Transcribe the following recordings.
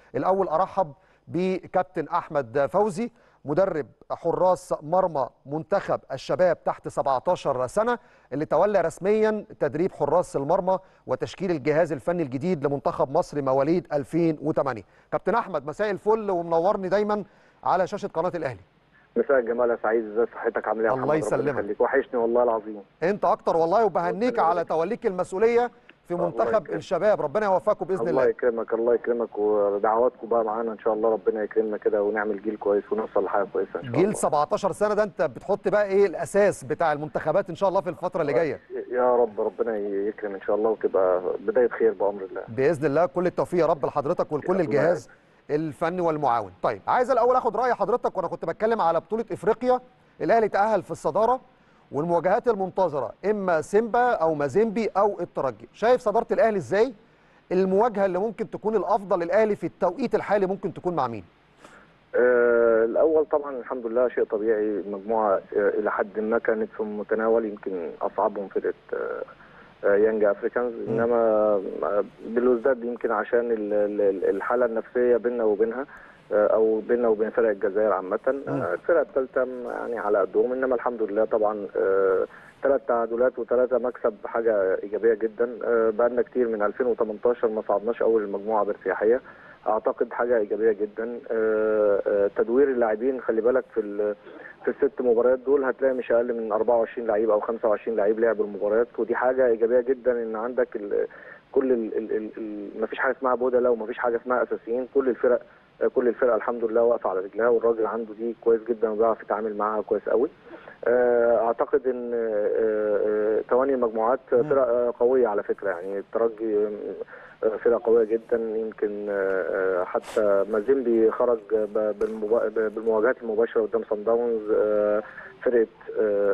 الاول ارحب بكابتن احمد فوزي مدرب حراس مرمى منتخب الشباب تحت 17 سنه اللي تولى رسميا تدريب حراس المرمى وتشكيل الجهاز الفني الجديد لمنتخب مصر مواليد 2008 كابتن احمد مساء الفل ومنورني دايما على شاشه قناه الاهلي مساء الجمال يا سعيد ازي صحتك عامل ايه يا الله محمد؟ ربنا يسلمك. يخليك وحشني والله العظيم انت اكتر والله وبهنيك ربنا على يبارك. توليك المسؤوليه في الله منتخب يكرمك. الشباب ربنا يوفقكم باذن الله الله يكرمك الله يكرمك ودعواتكم بقى معانا ان شاء الله ربنا يكرمنا كده ونعمل جيل كويس ونوصل لحاجه كويسه ان شاء جيل الله 17 سنه ده انت بتحط بقى ايه الاساس بتاع المنتخبات ان شاء الله في الفتره اللي جايه يا رب ربنا يكرم ان شاء الله وتبقى بدايه خير بامر الله باذن الله كل التوفيق يا رب لحضرتك ولكل الله الجهاز الفني والمعاون طيب عايز الاول اخد راي حضرتك وانا كنت بتكلم على بطوله افريقيا الاهلي تاهل في الصداره والمواجهات المنتظره اما سيمبا او مازيمبي او الترجي شايف صداره الاهلي ازاي المواجهه اللي ممكن تكون الافضل للاهلي في التوقيت الحالي ممكن تكون مع مين آه الاول طبعا الحمد لله شيء طبيعي المجموعه آه الى حد ما كانت في المتناول يمكن اصعبهم فرقه آه آه، يانج افريكانز انما آه، بالوزداد يمكن عشان ال- ال- الحاله النفسيه بيننا وبينها آه، او بيننا وبين فرق الجزائر عامه آه، الفرقه الثالثه يعني على قدهم انما الحمد لله طبعا ثلاث تعادلات وثلاثه مكسب حاجه ايجابيه جدا آه، بقالنا كتير من 2018 ما صعدناش اول المجموعه بارتياحيه اعتقد حاجه ايجابيه جدا آه، آه، تدوير اللاعبين خلي بالك في ال- في الست مباريات دول هتلاقي مش اقل من 24 لعيب او 25 لعيب لعبوا المباريات ودي حاجه ايجابيه جدا ان عندك ال كل ال ال ال ال مفيش حاجه اسمها بودلة ومفيش حاجه اسمها اساسيين كل الفرق آه، كل الفرق الحمد لله واقفه على رجلها والراجل عنده دي كويس جدا وبيعرف يتعامل معاها كويس قوي آه، اعتقد ان آه، آه، تواني المجموعات فرق آه، قويه على فكره يعني الترجي آه، فرقه قويه جدا يمكن آه، آه، حتى مازيمبي خرج ب- بالمبا- ب- بالمواجهات المباشره قدام صن داونز آه، فرقه آه،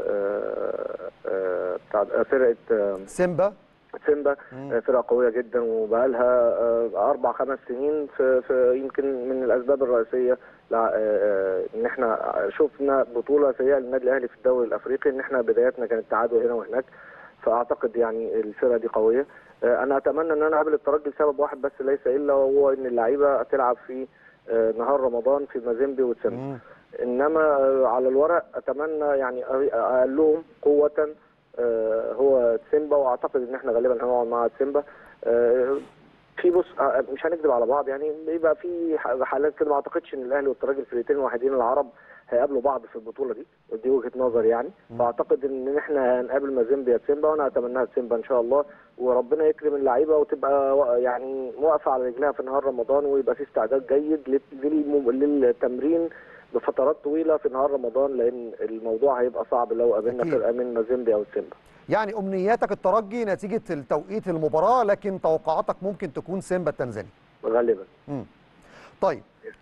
آه، آه، بتاع- آه، فرقه آه، سيمبا سيمبا مم. آه، فرقه قويه جدا وبقالها آه، اربع خمس سنين في, في يمكن من الاسباب الرئيسيه لع- آه، آه، ان احنا شفنا بطوله سيئه للنادي الاهلي في الدوري الافريقي ان احنا بداياتنا كانت تعادل هنا وهناك فاعتقد يعني الفرقه دي قويه آه، انا اتمنى ان انا اقابل الترجي لسبب واحد بس ليس الا وهو ان اللعيبه تلعب في آه، نهار رمضان في مازيمبي وتسيمبا مم. انما آه، على الورق اتمنى يعني أ- اقلهم قوه آه، هو تسيمبا واعتقد ان احنا غالبا هنقعد مع تسيمبا آه، في بص آه، مش هنكذب على بعض يعني بيبقى في ح- حالات كده ما اعتقدش ان الاهلي والترجي الفريقين الوحيدين العرب هيقابلوا بعض في البطوله دي ودي وجهه نظر يعني فاعتقد ان احنا هنقابل مازيمبي يا تسيمبا وانا اتمناها تسيمبا ان شاء الله وربنا يكرم اللعيبه وتبقى وا- يعني واقفه على رجلها في نهار رمضان ويبقى في استعداد جيد لل- للم- للتمرين بفترات طويله في نهار رمضان لان الموضوع هيبقى صعب لو قابلنا أكيد. فرقه من مازيمبي او سيمبا يعني امنياتك الترجي نتيجه التوقيت المباراه لكن توقعاتك ممكن تكون سيمبا التنزاني غالبا مم. طيب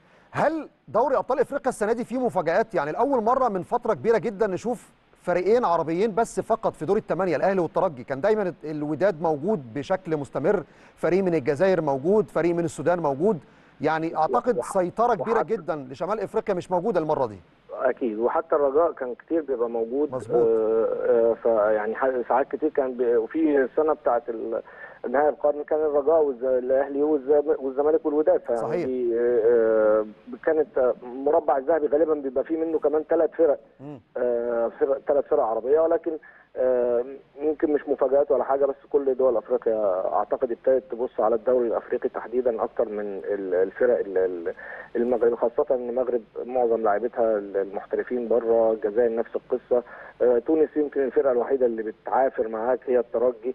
هل دوري ابطال افريقيا السنه دي فيه مفاجات يعني لاول مره من فتره كبيره جدا نشوف فريقين عربيين بس فقط في دور الثمانيه الاهلي والترجي كان دايما الوداد موجود بشكل مستمر فريق من الجزائر موجود فريق من السودان موجود يعني اعتقد وح- سيطره كبيره وحتى- جدا لشمال افريقيا مش موجوده المره دي اكيد وحتى الرجاء كان كتير بيبقى موجود مظبوط. آه، آه، فيعني ح- ساعات كتير كان بي- وفي السنه بتاعت ال- نهاية القرن كان الرجاء والز- الاهلي والز- والزمالك والوداد فيعني صحيح. دي، آه، آه، كانت آه، مربع الذهبي غالبا بيبقى فيه منه كمان ثلاث فرق مم. فرق ثلاث فرق عربيه ولكن آه، يمكن مش مفاجآت ولا حاجه بس كل دول افريقيا اعتقد ابتدت تبص على الدوري الافريقي تحديدا اكتر من ال- الفرق ال- ال- المغرب خاصه ان المغرب معظم لاعبتها المحترفين بره الجزائر نفس القصه آه، تونس يمكن الفرقه الوحيده اللي بتعافر معاك هي الترجي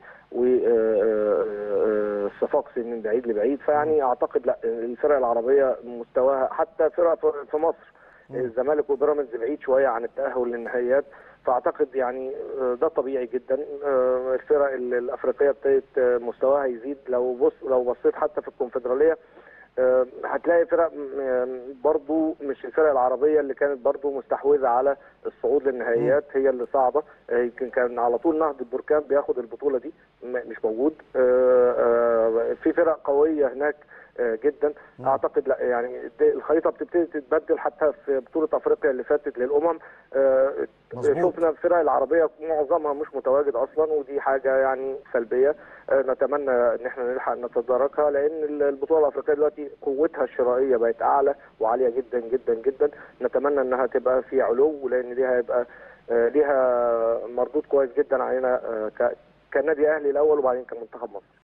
والصفاقسي من بعيد لبعيد فيعني اعتقد لا الفرق العربيه مستواها حتى فرق في- في مصر الزمالك وبيراميدز بعيد شويه عن التاهل للنهائيات فاعتقد يعني آه، ده طبيعي جدا آه، الفرق ال- الافريقيه ابتدت آه، مستواها يزيد لو بص لو بصيت حتى في الكونفدراليه آه، هتلاقي فرق م- برضو مش الفرق العربيه اللي كانت برضو مستحوذه على الصعود للنهائيات هي اللي صعبه آه، يمكن كان على طول نهضه بركان بياخد البطوله دي م- مش موجود آه، آه، في فرق قويه هناك آه، جدا مم. اعتقد لا يعني دي- الخريطه بتبتدي تتبدل حتى في بطوله افريقيا اللي فاتت للامم آه، مظبوط. شفنا الفرق العربيه معظمها مش متواجد اصلا ودي حاجه يعني سلبيه آه، نتمنى ان احنا نلحق نتداركها لان البطوله الافريقيه دلوقتي قوتها الشرائيه بقت اعلى وعاليه جدا جدا جدا نتمنى انها تبقى في علو لان دي هيبقى آه، ليها مردود كويس جدا علينا آه، ك- كنادي اهلي الاول وبعدين كمنتخب مصر